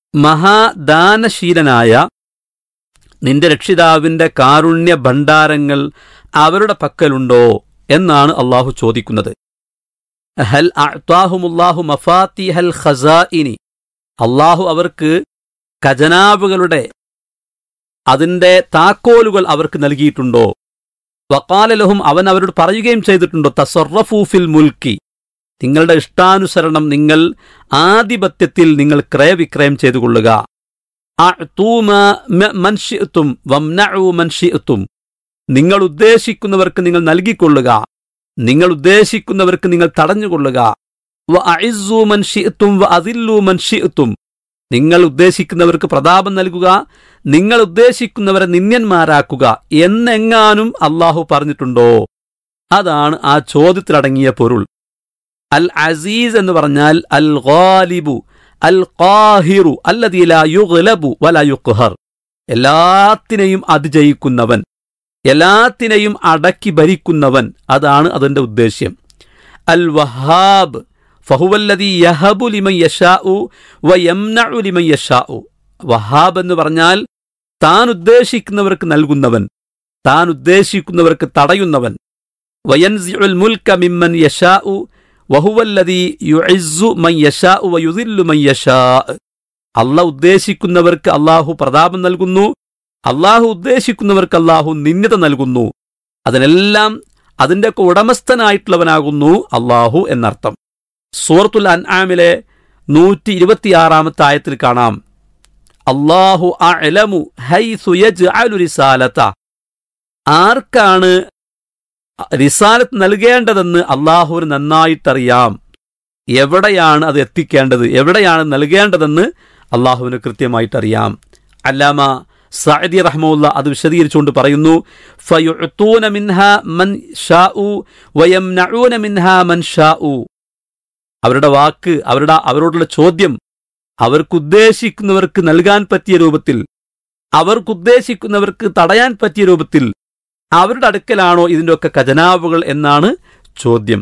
മഹാദാനശീലനായ നിന്റെ രക്ഷിതാവിന്റെ കാരുണ്യ ഭണ്ഡാരങ്ങൾ അവരുടെ പക്കലുണ്ടോ എന്നാണ് അള്ളാഹു ചോദിക്കുന്നത് ഹൽ അഅ്താഹുമുല്ലാഹു മഫാത്തിഹൽ ഖസാഇനി അള്ളാഹു അവർക്ക് ഖജനാവുകളുടെ അതിന്റെ താക്കോലുകൾ അവർക്ക് നൽകിയിട്ടുണ്ടോ വക്കാലലഹും അവൻ അവരോട് പറയുകയും ചെയ്തിട്ടുണ്ടോ തസറഫൂഫിൽ മുൽക്കി നിങ്ങളുടെ ഇഷ്ടാനുസരണം നിങ്ങൾ ആധിപത്യത്തിൽ നിങ്ങൾ ക്രയവിക്രയം ചെയ്തു കൊള്ളുക അഅ്തൂമ മ- മൻ ശിഅ്തും വംനഉ മൻ ശിഅ്തും നിങ്ങൾ ഉദ്ദേശിക്കുന്നവർക്ക് നിങ്ങൾ നൽകിക്കൊള്ളുക നിങ്ങൾ ഉദ്ദേശിക്കുന്നവർക്ക് നിങ്ങൾ തടഞ്ഞുകൊള്ളുക വ അഇസ്സു മൻ ശിഅ്തും വ അദില്ലു മൻ ശിഅ്തും നിങ്ങൾ ഉദ്ദേശിക്കുന്നവർക്ക് പ്രതാപം നൽകുക നിങ്ങൾ ഉദ്ദേശിക്കുന്നവരെ നിന്യന്മാരാക്കുക എന്നെങ്ങാനും അള്ളാഹു പറഞ്ഞിട്ടുണ്ടോ അതാണ് ആ ചോദ്യത്തിലടങ്ങിയ പൊരുൾ അൽ അസീസ് എന്ന് പറഞ്ഞാൽ അൽ ഗാലിബു അൽ ഖാഹിറു അല്ലദീ ലാ യുഗ്ലബു വലാ യുഖ്ഹർ എല്ലാത്തിനെയും അതിജയിക്കുന്നവൻ എല്ലാത്തിനെയും അടക്കി ഭരിക്കുന്നവൻ അതാണ് അതിന്റെ ഉദ്ദേശ്യം അൽ വഹാബ് ഫഹുവല്ലദീ യഹബു ലിമൻ യശാഉ വ യംനഉ ലിമൻ യശാഉ വഹാബ് എന്ന് പറഞ്ഞാൽ താൻ ഉദ്ദേശിക്കുന്നവർക്ക് നൽകുന്നവൻ താൻ ഉദ്ദേശിക്കുന്നവർക്ക് തടയുന്നവൻ വയൻസിഉൽ മുൽക്ക മിമ്മൻ യശാഉ വഹുവല്ലദീ യുഇസ്സു മൻ യശാഉ വയുദില്ലു മൻ യശാ അല്ല ഉദ്ദേശിക്കുന്നവർക്ക് അള്ളാഹു പ്രതാപം നൽകുന്നു അള്ളാഹു ഉദ്ദേശിക്കുന്നവർക്ക് അള്ളാഹു നിന്യത നൽകുന്നു അതിനെല്ലാം അതിൻ്റെയൊക്കെ ഉടമസ്ഥനായിട്ടുള്ളവനാകുന്നു അള്ളാഹു എന്നർത്ഥം സൂറത്തുൽ അൻആമിലെ നൂറ്റി ഇരുപത്തിയാറാമത്തെ ആയത്തിൽ കാണാം അള്ളാഹു അഅലമു ഹൈസു യജ്അലു റിസാലത ആർക്കാണ് റിസാലത്ത് നൽകേണ്ടതെന്ന് അള്ളാഹുവിന് നന്നായിട്ടറിയാം എവിടെയാണ് അത് എത്തിക്കേണ്ടത് എവിടെയാണ് നൽകേണ്ടതെന്ന് അള്ളാഹുവിന് കൃത്യമായിട്ടറിയാം അല്ലാമ സഅദി റഹ്മുല്ല അത് വിശദീകരിച്ചുകൊണ്ട് പറയുന്നു ഫയുഅ്തൂന മിൻഹ മൻ ഷാഉ വയംനഊന മിൻഹ മൻ ഷാഉ അവരുടെ വാക്ക് അവരുടെ അവരോടുള്ള ചോദ്യം അവർക്കുദ്ദേശിക്കുന്നവർക്ക് നൽകാൻ പറ്റിയ രൂപത്തിൽ അവർക്കുദ്ദേശിക്കുന്നവർക്ക് തടയാൻ പറ്റിയ രൂപത്തിൽ അവരുടെ അടുക്കലാണോ ഇതിൻ്റെയൊക്കെ ഖജനാവുകൾ എന്നാണ് ചോദ്യം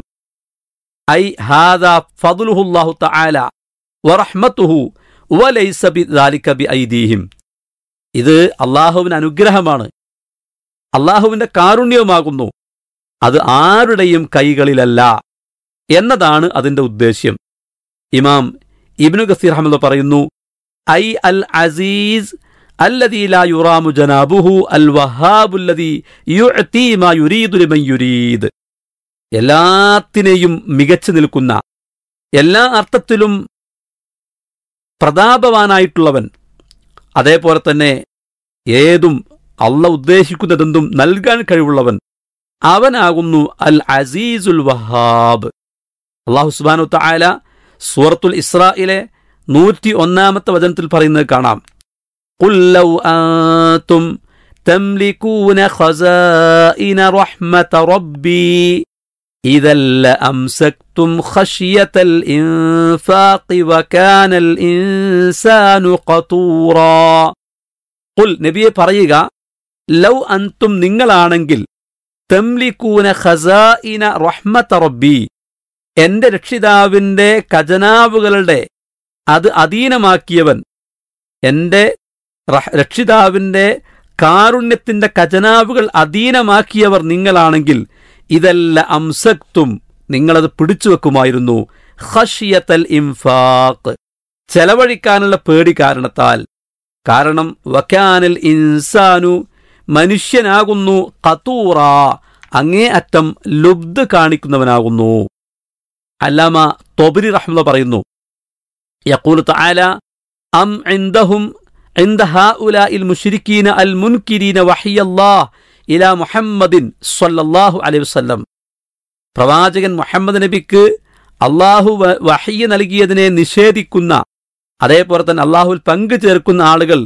ഐ ഹാദ ഫദ്ലുഹുല്ലാഹു തആല വറഹ്മത്തുഹു വലൈസ ബിദാലിക ബിഐദീഹിം ഇത് അള്ളാഹുവിന് അനുഗ്രഹമാണ് അള്ളാഹുവിന്റെ കാരുണ്യവുമാകുന്നു അത് ആരുടെയും കൈകളിലല്ല എന്നതാണ് അതിന്റെ ഉദ്ദേശ്യം ഇമാം ഇബ്നു ഗസീർ അഹമ്മദ് പറയുന്നു ഐ അൽ അസീസ് അല്ലദീ ലാ യുറാമു ജനാബുഹു അൽ വഹാബുല്ലദീ യുഅ്തീ മാ യുരീദു ലിമൻ യുരീദ് എല്ലാത്തിനെയും മികച്ചു നിൽക്കുന്ന എല്ലാ അർത്ഥത്തിലും പ്രതാപവാനായിട്ടുള്ളവൻ അതേപോലെ തന്നെ ഏതും അള്ള ഉദ്ദേശിക്കുന്നതെന്തും നൽകാൻ കഴിവുള്ളവൻ അവനാകുന്നു അൽ അസീസുൽ വഹാബ് അള്ളാഹു സുബാനു തായാല സൂറത്തുൽ ഇസ്രായിലെ നൂറ്റി ഒന്നാമത്തെ വചനത്തിൽ പറയുന്നത് കാണാം قل لو أنتم تملكون خزائن رحمة ربي إذا لأمسكتم خشية الإنفاق وكان الإنسان قطورا قل നബിയെ പറയുക ലൗ അൻതും നിങ്ങളാണെങ്കിൽ തംലിക്കൂന ഖസായിന റഹ്മത്ത റബ്ബി എന്റെ രക്ഷിതാവിന്റെ ഖജനാവുകളുടെ അത് അധീനമാക്കിയവൻ എന്റെ റഹ്- രക്ഷിതാവിന്റെ കാരുണ്യത്തിന്റെ ഖജനാവുകൾ അധീനമാക്കിയവർ നിങ്ങളാണെങ്കിൽ ഇതല്ല അംസക്തും നിങ്ങളത് പിടിച്ചു വെക്കുമായിരുന്നു ഖഷിയത്തൽ ഇംഫാഖ് ചെലവഴിക്കാനുള്ള പേടി കാരണത്താൽ കാരണം വക്കാനൽ ഇൻസാനു മനുഷ്യനാകുന്നു ഖത്തൂറ അങ്ങേ അറ്റം ലുബ്ധ് കാണിക്കുന്നവനാകുന്നു അല്ലാമ തൊബരി റഹ്മ പറയുന്നു യഖൂൽ തആല അം ഇൻദഹും عند هؤلاء المشركين المنكرين وحي الله إلى محمد صلى الله عليه وسلم പ്രവാചകൻ മുഹമ്മദ് നബിക്ക് അള്ളാഹു വ- വഹിയ നൽകിയതിനെ നിഷേധിക്കുന്ന അതേപോലെ തന്നെ അള്ളാഹുവിൽ പങ്കു ചേർക്കുന്ന ആളുകൾ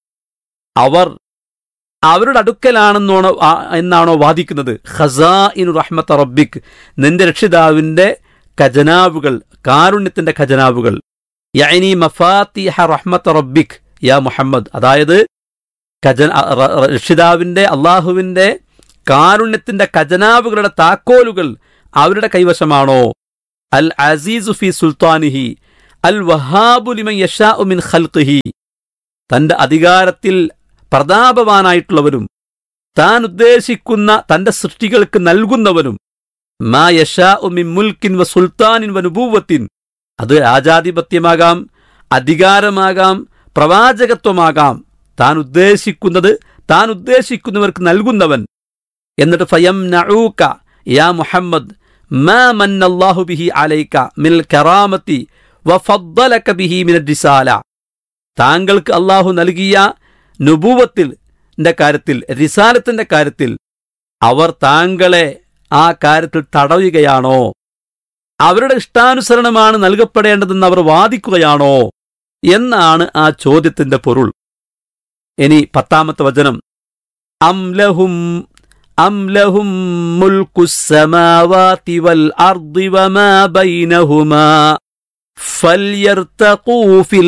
അവർ അവരുടെ അടുക്കലാണെന്നാണോ ആ- എന്നാണോ വാദിക്കുന്നത് ഖസാ ഇൻ റഹ്മത്ത് റബ്ബിക് നിന്റെ രക്ഷിതാവിന്റെ ഖജനാവുകൾ കാരുണ്യത്തിന്റെ ഖജനാവുകൾ യഅനി മഫാത്തിഹ റഹ്മത്ത് റബ്ബിക് യാ മുഹമ്മദ് അതായത് ഖജന റ- റ- രക്ഷിതാവിന്റെ അള്ളാഹുവിന്റെ കാരുണ്യത്തിന്റെ ഖജനാവുകളുടെ താക്കോലുകൾ അവരുടെ കൈവശമാണോ അൽ അസീസു ഫി സുൽത്താനിഹി അൽ വഹാബു ലിമൻ യശാഉ മിൻ ഖൽഖിഹി തന്റെ അധികാരത്തിൽ പ്രതാപവാനായിട്ടുള്ളവരും താൻ ഉദ്ദേശിക്കുന്ന തന്റെ സൃഷ്ടികൾക്ക് നൽകുന്നവനും മാ യശാഉ മിൻ മുൽക്കിൻ വ സുൽത്താനിൻ വ നുബൂവത്തിൻ അത് രാജാധിപത്യമാകാം അധികാരമാകാം പ്രവാചകത്വമാകാം താൻ ഉദ്ദേശിക്കുന്നത് താൻ ഉദ്ദേശിക്കുന്നവർക്ക് നൽകുന്നവൻ എന്നിട്ട് ഫയം നഊക യാ മുഹമ്മദ് മാ മന്നല്ലാഹു ബിഹി അലൈക മിൽ കറാമത്തി വഫദ്ദലക ബിഹി മിന റിസാല താങ്കൾക്ക് അള്ളാഹു നൽകിയ നുബൂവത്തിൽ ന്റെ കാര്യത്തിൽ റിസാലത്തിന്റെ കാര്യത്തിൽ അവർ താങ്കളെ ആ കാര്യത്തിൽ തടയുകയാണോ അവരുടെ ഇഷ്ടാനുസരണമാണ് നൽകപ്പെടേണ്ടതെന്ന് അവർ വാദിക്കുകയാണോ എന്നാണ് ആ ചോദ്യത്തിന്റെ പൊരുൾ ഇനി പത്താമത്തെ വചനം അംലഹും അംലഹും മുൽക്കുസമാവാതി വൽ അർദി വമാ ബൈനഹുമാ ഫൽയർതഖൂ ഫിൽ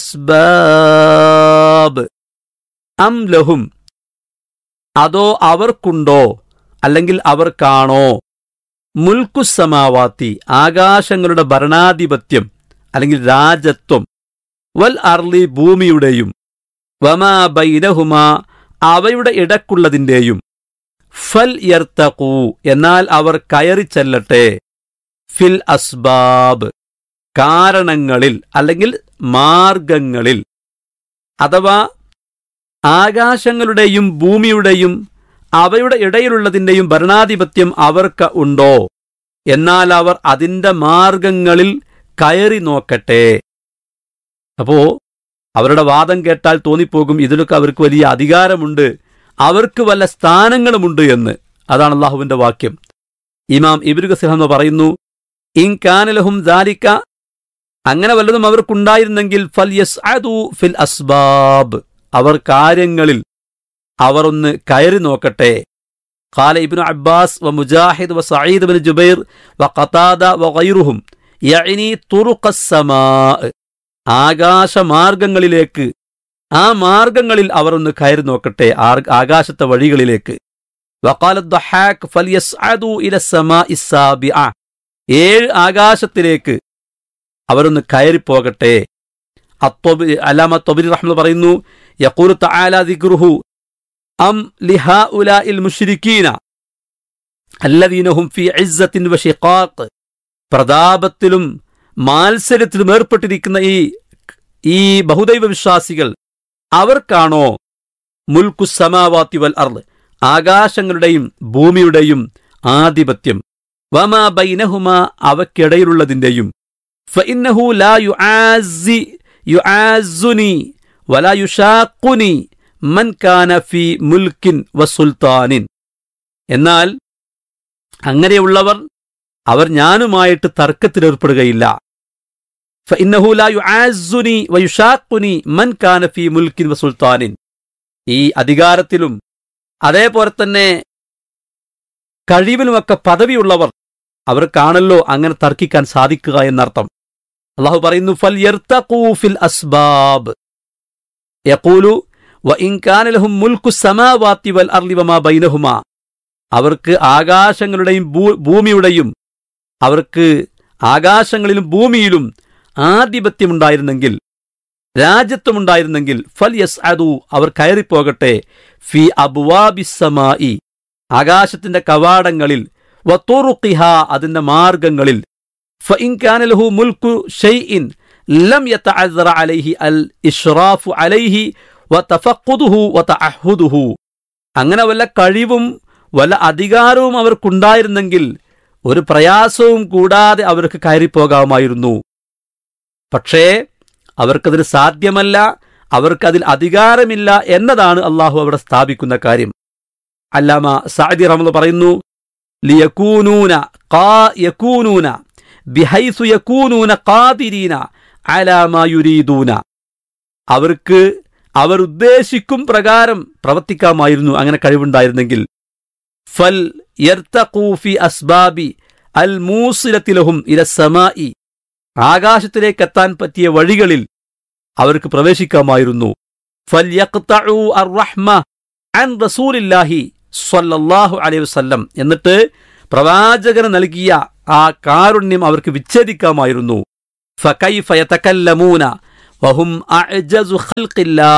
അസ്ബാബ് അംലഹും അതോ അവർക്കുണ്ടോ അല്ലെങ്കിൽ അവർക്കാണോ മുൽക്കുസമാവാത്തി ആകാശങ്ങളുടെ ഭരണാധിപത്യം അല്ലെങ്കിൽ രാജത്വം വൽ അർലി ഭൂമിയുടെയും വമാ ബൈനഹുമ അവയുടെ ഇടക്കുള്ളതിന്റെയും ഫൽ യർത്തഖൂ എന്നാൽ അവർ കയറി ചെല്ലട്ടെ ഫിൽ അസ്ബാബ് കാരണങ്ങളിൽ അല്ലെങ്കിൽ മാർഗങ്ങളിൽ അഥവാ ആകാശങ്ങളുടെയും ഭൂമിയുടെയും അവയുടെ ഇടയിലുള്ളതിന്റെയും ഭരണാധിപത്യം അവർക്ക് ഉണ്ടോ എന്നാൽ അവർ അതിന്റെ മാർഗങ്ങളിൽ കയറി നോക്കട്ടെ അപ്പോ അവരുടെ വാദം കേട്ടാൽ തോന്നിപ്പോകും ഇതിലൊക്കെ അവർക്ക് വലിയ അധികാരമുണ്ട് അവർക്ക് വല്ല സ്ഥാനങ്ങളുമുണ്ട് എന്ന് അതാണ് അള്ളാഹുവിന്റെ വാക്യം ഇമാം ഇബിരുക സിഹം പറയുന്നു ഇൻ കാനലഹും ദാലിക്ക അങ്ങനെ വല്ലതും അവർക്കുണ്ടായിരുന്നെങ്കിൽ ഫൽ യസ്അദു ഫിൽ അസ്ബാബ് അവർ കാര്യങ്ങളിൽ അവർ ഒന്ന് കയറി നോക്കട്ടെ قال ابن عباس ومجاهد وسعيد بن جبير وقتادة وغيرهم يعني طرق السماء ആകാശമാർഗങ്ങളിലേക്ക് ആ മാർഗങ്ങളിൽ അവർ ഒന്ന് കയറി നോക്കട്ടെ ആർ- ആകാശത്തെ വഴികളിലേക്ക് وقال الضحاك فليصعدوا إلى السماء السابعة ഏഴ് ആകാശത്തിലേക്ക് അവരൊന്ന് കയറിപ്പോകട്ടെ അത്തൊബി അലാമ തൊബിരി റഹ്മ പറയുന്നു യഖൂൽ തആല ദിക്റുഹു അം ലിഹാഉലാഇൽ മുശ്രിക്കീന അല്ലദീനഹും ഫീ ഇസ്സത്തിൻ വശിഖാഖ് പ്രതാപത്തിലും മാത്സര്യത്തിലും ഏർപ്പെട്ടിരിക്കുന്ന ഈ ഈ ബഹുദൈവ വിശ്വാസികൾ അവർക്കാണോ മുൽക്കു സമാവാത്തി വൽ അർദ് ആകാശങ്ങളുടെയും ഭൂമിയുടെയും ആധിപത്യം വമാ ബൈനഹുമ അവക്കിടയിലുള്ളതിന്റെയും فإنه لا يعازي يعازني ولا يشاقني من كان في ملك وسلطان എന്നാൽ അങ്ങനെയുള്ളവർ അവർ ഞാനുമായിട്ട് തർക്കത്തിലേർപ്പെടുകയില്ല فإنه لا يعازني ويشاقني من كان في ملك وسلطان ഈ അധികാരത്തിലും അതേപോലെ തന്നെ കഴിവിലുമൊക്കെ പദവിയുള്ളവർ അവർക്കാണല്ലോ അങ്ങനെ തർക്കിക്കാൻ സാധിക്കുക എന്നർത്ഥം അള്ളാഹു പറയുന്നു ഫൽ യർത്തഖൂ ഫിൽ അസ്ബാബ് യഖൂലു വഇൻ കാന ലഹും മുൽക്കു സമാവാതി വൽ അർളി വമാ ബൈനഹുമാ അവർക്ക് ആകാശങ്ങളുടെയും ഭൂ- ഭൂമിയുടെയും അവർക്ക് ആകാശങ്ങളിലും ഭൂമിയിലും ആധിപത്യമുണ്ടായിരുന്നെങ്കിൽ രാജ്യത്വമുണ്ടായിരുന്നെങ്കിൽ ഫൽ യസ് അദു അവർ കയറിപ്പോകട്ടെ ഫി അബുവാബിസമായി ആകാശത്തിന്റെ കവാടങ്ങളിൽ വത്തുറുഖിഹ അതിന്റെ മാർഗങ്ങളിൽ فإن كان له ملك شيء لم يتعذر عليه الإشراف عليه وتفقده وتعهده അങ്ങനെ വല്ല കഴിവും വല്ല അധികാരവും അവർക്കുണ്ടായിരുന്നെങ്കിൽ ഒരു പ്രയാസവും കൂടാതെ അവർക്ക് കയറിപ്പോകാമായിരുന്നു പക്ഷേ അവർക്കതിന് സാധ്യമല്ല അവർക്കതിൽ അധികാരമില്ല എന്നതാണ് അള്ളാഹു അവിടെ സ്ഥാപിക്കുന്ന കാര്യം അല്ലാമ സാദി റഹ്മ പറയുന്നു ലിയകൂനൂന ഖാ യകൂനൂന ബിഹൈസു യകൂനൂന ഖാദിരീന അലാ മാ യുരീദൂന അവർക്ക് അവർ ഉദ്ദേശിക്കും പ്രകാരം പ്രവർത്തിക്കാമായിരുന്നു അങ്ങനെ കഴിവുണ്ടായിരുന്നെങ്കിൽ ഫൽ യർത്തഖൂ ഫി അസ്ബാബി അൽ മൂസിലത്തിലഹും ഇല സമായി ആകാശത്തിലേക്ക് എത്താൻ പറ്റിയ വഴികളിൽ അവർക്ക് പ്രവേശിക്കാമായിരുന്നു ഫൽ യഖ്തഉ അർ-റഹ്മ അൻ റസൂലില്ലാഹി സ്വല്ലല്ലാഹു അലൈഹി വസല്ലം എന്നിട്ട് പ്രവാചകന് നൽകിയ ആ കാരുണ്യം അവർക്ക് വിച്ഛേദിക്കാമായിരുന്നു فكيف يتكلمون وهم أعجز خلق الله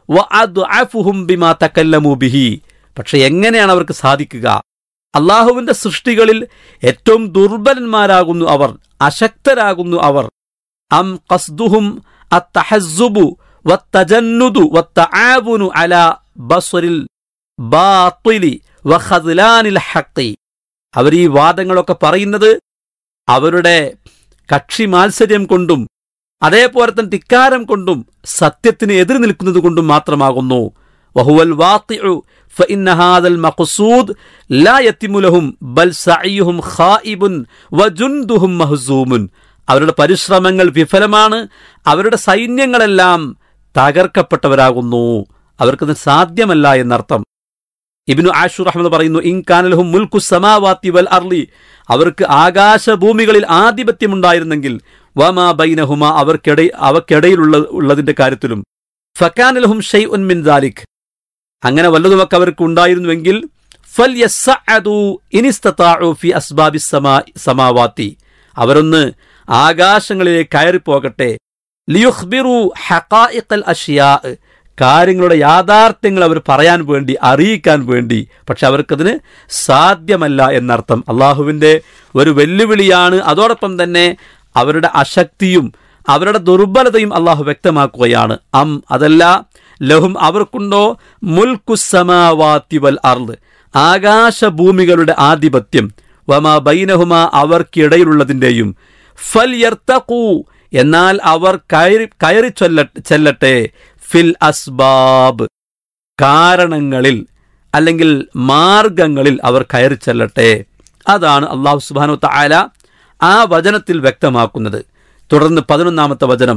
وأضعفهم بما تكلموا به പക്ഷെ എങ്ങനെയാണ് അവർക്ക് സാധിക്കുക അള്ളാഹുവിന്റെ സൃഷ്ടികളിൽ ഏറ്റവും ദുർബലന്മാരാകുന്നു അവർ അശക്തരാകുന്നു അവർ അം ഖസ്ദുഹും അത്തഹസ്സുബു വത്തജന്നുദു വത്തആവുനു അലാ ബസ്റിൽ ബാത്തിലി വഖദ്ലാനിൽ ഹഖി അവർ ഈ വാദങ്ങളൊക്കെ പറയുന്നത് അവരുടെ കക്ഷി മാത്സര്യം കൊണ്ടും അതേപോലെ തന്നെ ധിക്കാരം കൊണ്ടും സത്യത്തിന് എതിര് നിൽക്കുന്നത് കൊണ്ടും മാത്രമാകുന്നു വഹുവൽ വാത്തിഉ فإن هذا المقصود لا يتم لهم بل سعيهم خائب وجندهم مهزوم അവരുടെ പരിശ്രമങ്ങൾ വിഫലമാണ് അവരുടെ സൈന്യങ്ങളെല്ലാം തകർക്കപ്പെട്ടവരാകുന്നു അവർക്കത് സാധ്യമല്ല എന്നർത്ഥം ഇബിനു ആഷുർ അഹമ്മദ് പറയുന്നു ഇൻകാനലഹും മുൽക്കു സമാവാത്തി വൽ അർലി അവർക്ക് ആകാശഭൂമികളിൽ ആധിപത്യമുണ്ടായിരുന്നെങ്കിൽ വമാ ബൈനഹുമ അവർക്കിട അവക്കിടയിലുള്ള ഉള്ളതിന്റെ കാര്യത്തിലും ഫക്കാനലഹും ഷെയ് ഉൻ മിൻ ദാലിഖ് അങ്ങനെ വല്ലതുമൊക്കെ അവർക്ക് ഉണ്ടായിരുന്നുവെങ്കിൽ ഫൽ യസ്സഅദു ഇനിസ്തതാഉ ഫി അസ്ബാബി സമാ സമാവാത്തി അവരൊന്ന് ആകാശങ്ങളിലേക്ക് കയറിപ്പോകട്ടെ ലിയുഖ്ബിറു ഹഖായിഖൽ അഷ്യാ കാര്യങ്ങളുടെ യാഥാർത്ഥ്യങ്ങൾ അവർ പറയാൻ വേണ്ടി അറിയിക്കാൻ വേണ്ടി പക്ഷെ അവർക്കതിന് സാധ്യമല്ല എന്നർത്ഥം അള്ളാഹുവിന്റെ ഒരു വെല്ലുവിളിയാണ് അതോടൊപ്പം തന്നെ അവരുടെ അശക്തിയും അവരുടെ ദുർബലതയും അള്ളാഹു വ്യക്തമാക്കുകയാണ് അം അതല്ല ലഹും അവർക്കുണ്ടോ മുൽക്കുസമാവാത്തി വൽ അർദ് ആകാശഭൂമികളുടെ ആധിപത്യം വമാ ബൈനഹുമ അവർക്കിടയിലുള്ളതിൻ്റെയും ഫൽ യർത്തഖൂ എന്നാൽ അവർ കയറി കയറി ചൊല്ല ചെല്ലട്ടെ ഫിൽ അസ്ബാബ് കാരണങ്ങളിൽ അല്ലെങ്കിൽ മാർഗങ്ങളിൽ അവർ കയറി ചെല്ലട്ടെ അതാണ് അള്ളാഹു സുബാനു താല ആ വചനത്തിൽ വ്യക്തമാക്കുന്നത് തുടർന്ന് പതിനൊന്നാമത്തെ വചനം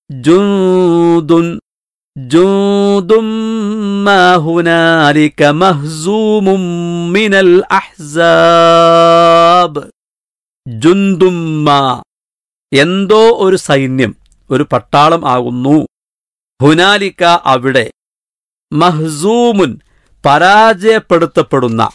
ജൂദുൻ ജൂദും മാ ഹുനാലിക മഹ്സൂമും മിനൽ അഹ്സാബ് ജുന്തും മാ എന്തോ ഒരു സൈന്യം ഒരു പട്ടാളം ആകുന്നു ഹുനാലിക്ക അവിടെ മഹ്സൂമുൻ പരാജയപ്പെടുത്തപ്പെടുന്ന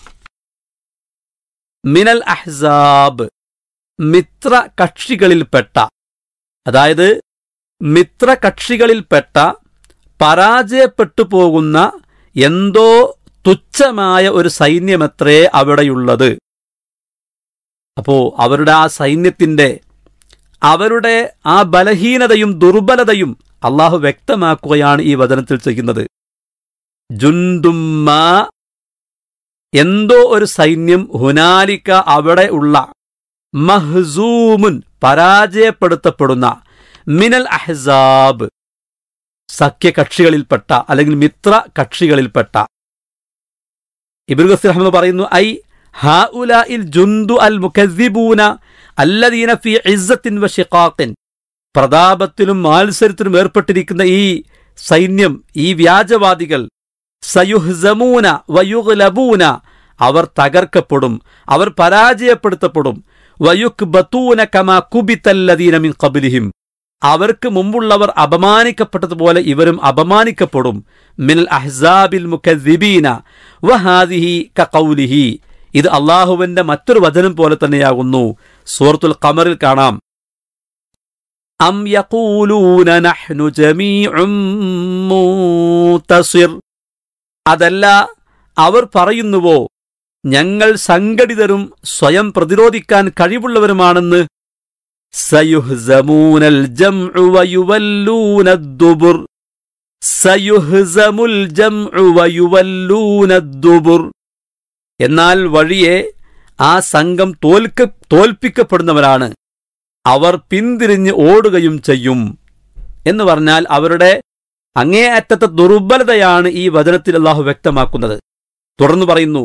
മിനൽ അഹ്സാബ് മിത്ര കക്ഷികളിൽപ്പെട്ട അതായത് മിത്ര കക്ഷികളിൽപ്പെട്ട പരാജയപ്പെട്ടു പോകുന്ന എന്തോ തുച്ഛമായ ഒരു സൈന്യമത്രേ അവിടെയുള്ളത് അപ്പോ അവരുടെ ആ സൈന്യത്തിന്റെ അവരുടെ ആ ബലഹീനതയും ദുർബലതയും അള്ളാഹു വ്യക്തമാക്കുകയാണ് ഈ വചനത്തിൽ ചെയ്യുന്നത് ജുന്തുമ്മ എന്തോ ഒരു സൈന്യം ഹുനാലിക്ക അവിടെ ഉള്ള മഹ്സൂമുൻ പരാജയപ്പെടുത്തപ്പെടുന്ന മിനൽ അഹ്സാബ് സഖ്യകക്ഷികളിൽപ്പെട്ട അല്ലെങ്കിൽ മിത്ര കക്ഷികളിൽപ്പെട്ട ഇബ്രു ഗസീർ അഹമ്മദ് പറയുന്നു ഐ ഹാ ഇൽ ജുന്ദു അൽ മുഖദ്ദിബൂന അല്ലദീന ഫി ഇസ്സത്തിൻ വ ഷിഖാഖിൻ പ്രതാപത്തിലും മാത്സര്യത്തിലും ഏർപ്പെട്ടിരിക്കുന്ന ഈ സൈന്യം ഈ വ്യാജവാദികൾ സയുഹ്സമൂന വയുഗ്ലബൂന അവർ തകർക്കപ്പെടും അവർ പരാജയപ്പെടുത്തപ്പെടും വയുക് ബത്തൂന കമാ കുബിത്തല്ലദീന മിൻ ഖബിലിഹിം അവർക്ക് മുമ്പുള്ളവർ അപമാനിക്കപ്പെട്ടതുപോലെ ഇവരും അപമാനിക്കപ്പെടും മിനൽ അഹ്സാബിൽ മുഖദ്ദിബീന വഹാദിഹി കഖൗലിഹി ഇത് അള്ളാഹുവിന്റെ മറ്റൊരു വചനം പോലെ തന്നെയാകുന്നു സൂറത്തുൽ ഖമറിൽ കാണാം അം യഖൂലൂന നഹ്നു ജമീഉം മുൻതസിർ അതല്ല അവർ പറയുന്നുവോ ഞങ്ങൾ സംഘടിതരും സ്വയം പ്രതിരോധിക്കാൻ കഴിവുള്ളവരുമാണെന്ന് സയുഹ്സമൂനൽ ജംഉ വയുവല്ലൂന ദുബുർ സയുഹ്സമുൽ ജംഉ വയുവല്ലൂന ദുബുർ എന്നാൽ വഴിയെ ആ സംഘം തോൽക്ക തോൽപ്പിക്കപ്പെടുന്നവരാണ് അവർ പിന്തിരിഞ്ഞ് ഓടുകയും ചെയ്യും എന്ന് പറഞ്ഞാൽ അവരുടെ അങ്ങേയറ്റത്തെ ദുർബലതയാണ് ഈ വചനത്തിൽ അള്ളാഹു വ്യക്തമാക്കുന്നത് തുടർന്ന് പറയുന്നു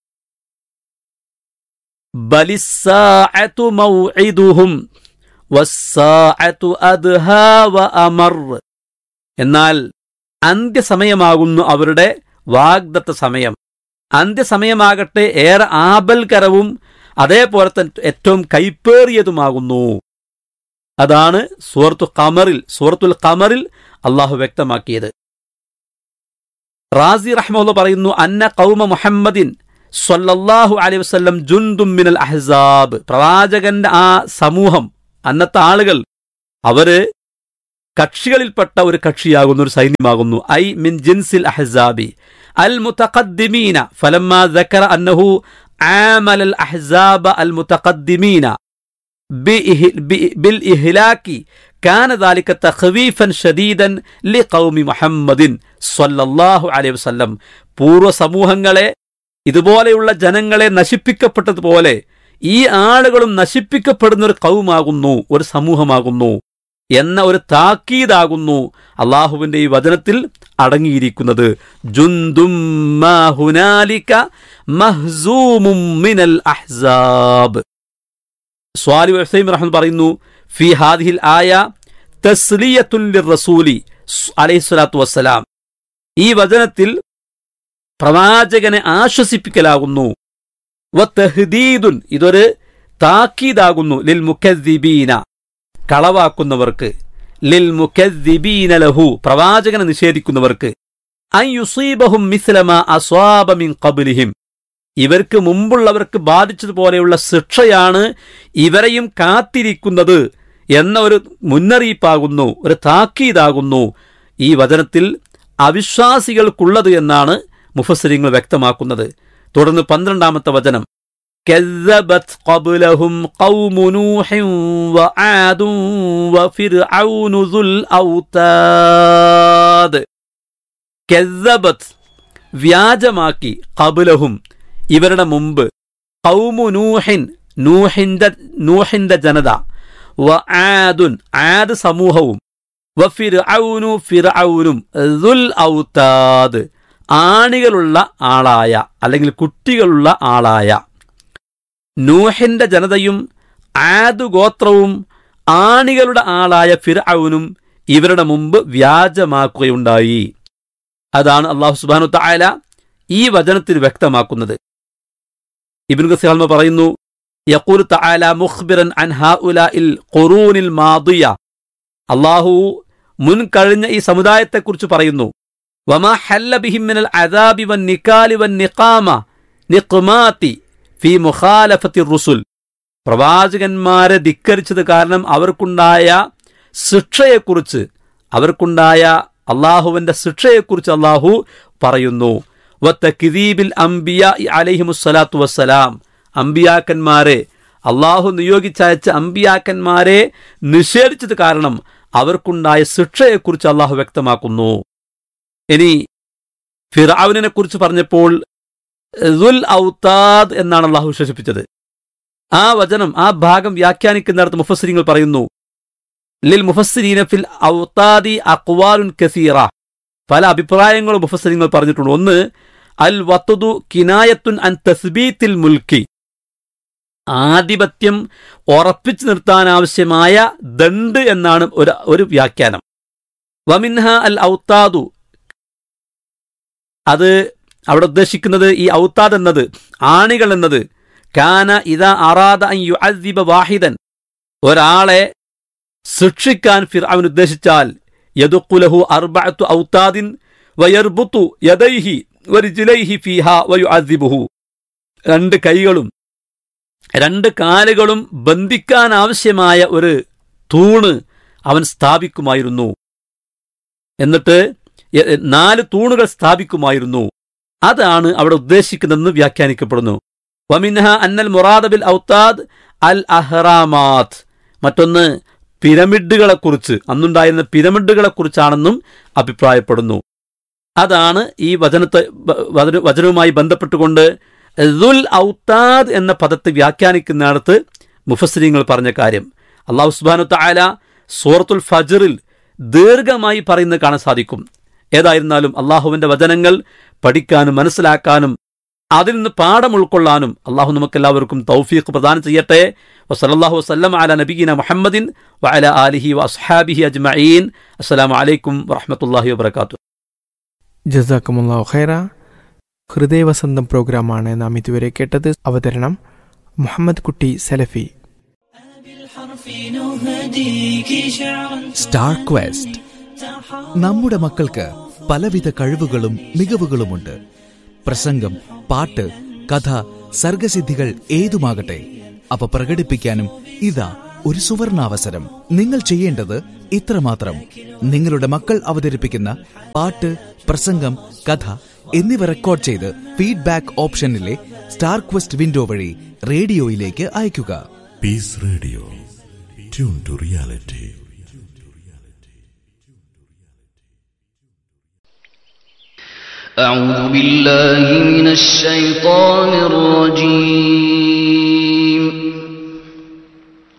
ബലിസ്സാഅതു മൗഇദുഹും വസ്സാഅതു അദ്ഹാ വഅമർ എന്നാൽ അന്ത്യസമയമാകുന്നു അവരുടെ വാഗ്ദത്ത സമയം അന്ത്യസമയമാകട്ടെ ഏറെ ആപൽകരവും അതേപോലെ തന്നെ ഏറ്റവും കൈപ്പേറിയതുമാകുന്നു അതാണ് സൂറത്തു ഖമറിൽ സൂറത്തുൽ ഖമറിൽ അള്ളാഹു വ്യക്തമാക്കിയത് റാസി റഹ്മുള്ള പറയുന്നു അന്ന കൗമ മുഹമ്മദിൻ സ്വല്ലല്ലാഹു അലൈഹി വസല്ലം ജുന്ദും മിനൽ അഹ്സാബ് പ്രവാചകന്റെ ആ സമൂഹം അന്നത്തെ ആളുകൾ അവര് കക്ഷികളിൽപ്പെട്ട ഒരു കക്ഷിയാകുന്നു ഒരു സൈന്യമാകുന്നു ഐ മിൻ ജിൻസിൽ അഹ്സാബി അൽ മുതഖദ്ദിമീന ഫലമ്മ ذكر അന്നഹു ആമൽ അൽ അഹ്സാബ അൽ മുതഖദ്ദിമീന بإه- ب- بالإهلاك كان ذلك تخويفا شديدا لقوم محمد صلى الله عليه وسلم പൂർവ്വ സമൂഹങ്ങളെ ഇതുപോലെയുള്ള ജനങ്ങളെ നശിപ്പിക്കപ്പെട്ടതുപോലെ ഈ ആളുകളും നശിപ്പിക്കപ്പെടുന്ന ഒരു കൗമാകുന്നു ഒരു സമൂഹമാകുന്നു എന്ന ഒരു താക്കീതാകുന്നു അള്ളാഹുവിന്റെ ഈ വചനത്തിൽ അടങ്ങിയിരിക്കുന്നത് ജുന്ദും മാ ഹുനാലിക മഹ്സൂമും മിനൽ അഹ്സാബ് സ്വാലി വസൈം റഹ്മൻ പറയുന്നു ഫി ഹാദിഹിൽ ആയ തസ്ലിയത്തുൻ റസൂലി അലൈഹി സ്വലാത്തു വസ്സലാം ഈ വചനത്തിൽ പ്രവാചകനെ ആശ്വസിപ്പിക്കലാകുന്നു വ തഹ്ദീദുൻ ഇതൊരു താക്കീതാകുന്നു ലിൽ മുക്കദ്ദിബീന കളവാക്കുന്നവർക്ക് ലിൽ മുക്കദ്ദിബീന ലഹു പ്രവാചകനെ നിഷേധിക്കുന്നവർക്ക് അൻ യുസീബഹും മിസ്ലമ അസ്വാബ മിൻ ഖബ്ലിഹിം ഇവർക്ക് മുമ്പുള്ളവർക്ക് ബാധിച്ചതുപോലെയുള്ള ശിക്ഷയാണ് ഇവരെയും കാത്തിരിക്കുന്നത് എന്ന ഒരു മുന്നറിയിപ്പാകുന്നു ഒരു താക്കീതാകുന്നു ഈ വചനത്തിൽ അവിശ്വാസികൾക്കുള്ളത് എന്നാണ് മുഫസരിങ്ങൾ വ്യക്തമാക്കുന്നത് തുടർന്ന് പന്ത്രണ്ടാമത്തെ വചനം كذبت قبلهم قوم نوح وعاد وفرعون ذو الأوتاد كذبت വ്യാജമാക്കി കബുലഹും ഇവരുടെ മുമ്പ് കൗമു നൂഹിൻ നൂഹിന്റെ നൂഹിന്റെ ജനത വ ആദുൻ ആദ് സമൂഹവും വ ഫിർഔനു ഫിർഔനും ദുൽ ഔതാദ് ആണികളുള്ള ആളായ അല്ലെങ്കിൽ കുട്ടികളുള്ള ആളായ നൂഹിന്റെ ജനതയും ആദ് ഗോത്രവും ആണികളുടെ ആളായ ഫിർഔനും ഇവരുടെ മുമ്പ് വ്യാജമാക്കുകയുണ്ടായി അതാണ് അള്ളാഹു സുബാനു തായാല ഈ വചനത്തിൽ വ്യക്തമാക്കുന്നത് ഇബിൻ ഗസിൽമ പറയുന്നു യഖൂൽ തആല മുഖ്ബിറൻ അൻ ഹഉലാഇൽ ഖുറൂനിൽ മാദിയ അള്ളാഹു മുൻ കഴിഞ്ഞ ഈ സമുദായത്തെക്കുറിച്ച് പറയുന്നു വമാ ഹല്ല ബിഹിം മിനൽ അദാബി വൻ നിക്കാലി വൻ നിഖാമ നിഖ്മാതി ഫി മുഖാലഫത്തി റുസുൽ പ്രവാചകന്മാരെ ധിക്കരിച്ചത് കാരണം അവർക്കുണ്ടായ ശിക്ഷയെക്കുറിച്ച് അവർക്കുണ്ടായ അള്ളാഹുവിന്റെ ശിക്ഷയെക്കുറിച്ച് അള്ളാഹു പറയുന്നു വത്തക്കിദീബിൽ അംബിയ അലഹിമുസ്സലാത്തു വസ്സലാം അമ്പിയാക്കന്മാരെ അള്ളാഹു നിയോഗിച്ചയച്ച അമ്പിയാക്കന്മാരെ നിഷേധിച്ചത് കാരണം അവർക്കുണ്ടായ ശിക്ഷയെക്കുറിച്ച് അള്ളാഹു വ്യക്തമാക്കുന്നു ഇനി ഫിറാവിനെ കുറിച്ച് പറഞ്ഞപ്പോൾ ദുൽ ഔത്താദ് എന്നാണ് അള്ളാഹു വിശേഷിപ്പിച്ചത് ആ വചനം ആ ഭാഗം വ്യാഖ്യാനിക്കുന്നിടത്ത് മുഫസ്സിരിങ്ങൾ പറയുന്നു ലിൽ മുഫസ്സിരീന ഫിൽ ഔത്താദി അക്വാലുൻ കസീറ പല അഭിപ്രായങ്ങളും മുഫസ്സിരിങ്ങൾ പറഞ്ഞിട്ടുണ്ട് ഒന്ന് അൽ വത്തുദു കിനായത്തുൻ അൻ തസ്ബീത്തിൽ മുൽക്കി ആധിപത്യം ഉറപ്പിച്ചു നിർത്താൻ ആവശ്യമായ ദണ്ട് എന്നാണ് ഒരു ഒരു വ്യാഖ്യാനം വമിൻഹ അൽ ഔത്താദു അത് അവിടെ ഉദ്ദേശിക്കുന്നത് ഈ ഔത്താദ് എന്നത് ആണികൾ എന്നത് കാന ഇതാ അറാദ അൻ യുഅദ്ദിബ വാഹിദൻ ഒരാളെ ശിക്ഷിക്കാൻ ഫിർ അവൻ ഉദ്ദേശിച്ചാൽ യദുക്കുലഹു അർബഅത്തു ഔത്താദിൻ വയർബുത്തു യദൈഹി വരിജിലൈഹി ഫീഹ വയുഅദ്ദിബുഹു രണ്ട് കൈകളും രണ്ട് കാലുകളും ബന്ധിക്കാൻ ആവശ്യമായ ഒരു തൂണ് അവൻ സ്ഥാപിക്കുമായിരുന്നു എന്നിട്ട് യ- നാല് തൂണുകൾ സ്ഥാപിക്കുമായിരുന്നു അതാണ് അവിടെ ഉദ്ദേശിക്കുന്നതെന്ന് വ്യാഖ്യാനിക്കപ്പെടുന്നു വമിൻഹ അന്നൽ മുറാദബിൽ ഔത്താദ് അൽ അഹ്റാമാത്ത് മറ്റൊന്ന് പിരമിഡുകളെക്കുറിച്ച് അന്നുണ്ടായിരുന്ന പിരമിഡുകളെക്കുറിച്ചാണെന്നും അഭിപ്രായപ്പെടുന്നു അതാണ് ഈ വചനത്തെ വ- വചന- വചനവുമായി ബന്ധപ്പെട്ടുകൊണ്ട് ദുൽ ഔത്താദ് എന്ന പദത്തെ വ്യാഖ്യാനിക്കുന്നിടത്ത് മുഫസ്സിരിങ്ങൾ പറഞ്ഞ കാര്യം അള്ളാഹു സുബാനു താല സൂറത്തുൽ ഫജറിൽ ദീർഘമായി പറയുന്നത് കാണാൻ സാധിക്കും ഏതായിരുന്നാലും അള്ളാഹുവിന്റെ വചനങ്ങൾ പഠിക്കാനും മനസ്സിലാക്കാനും അതിൽ നിന്ന് പാഠം ഉൾക്കൊള്ളാനും അള്ളാഹു നമുക്കെല്ലാവർക്കും തൗഫീഖ് പ്രദാനം ചെയ്യട്ടെ വസലല്ലാഹു വസ്ലം അല നബീന മുഹമ്മദിൻ വഅല ആലിഹി വഅസ്ഹാബിഹി അജ്മഈൻ അസ്സലാമു അലൈക്കും വറഹ്മത്തുള്ളാഹി വബറകാതുഹു ജസാക്കമുല്ലാ ഖൈറ ഹൃദയവസന്തം പ്രോഗ്രാമാണ് നാം ഇതുവരെ കേട്ടത് അവതരണം മുഹമ്മദ് കുട്ടി സലഫി സ്റ്റാർ ക്വസ്റ്റ് നമ്മുടെ മക്കൾക്ക് പലവിധ കഴിവുകളും മികവുകളുമുണ്ട് പ്രസംഗം പാട്ട് കഥ സർഗസിദ്ധികൾ ഏതുമാകട്ടെ അവ പ്രകടിപ്പിക്കാനും ഇതാ ഒരു സുവർണാവസരം നിങ്ങൾ ചെയ്യേണ്ടത് ഇത്രമാത്രം നിങ്ങളുടെ മക്കൾ അവതരിപ്പിക്കുന്ന പാട്ട് പ്രസംഗം കഥ എന്നിവ റെക്കോർഡ് ചെയ്ത് ഫീഡ്ബാക്ക് ഓപ്ഷനിലെ സ്റ്റാർ ക്വസ്റ്റ് വിൻഡോ വഴി റേഡിയോയിലേക്ക് അയയ്ക്കുക Peace Radio. Tune to reality. أعوذ بالله من الشيطان الرجيم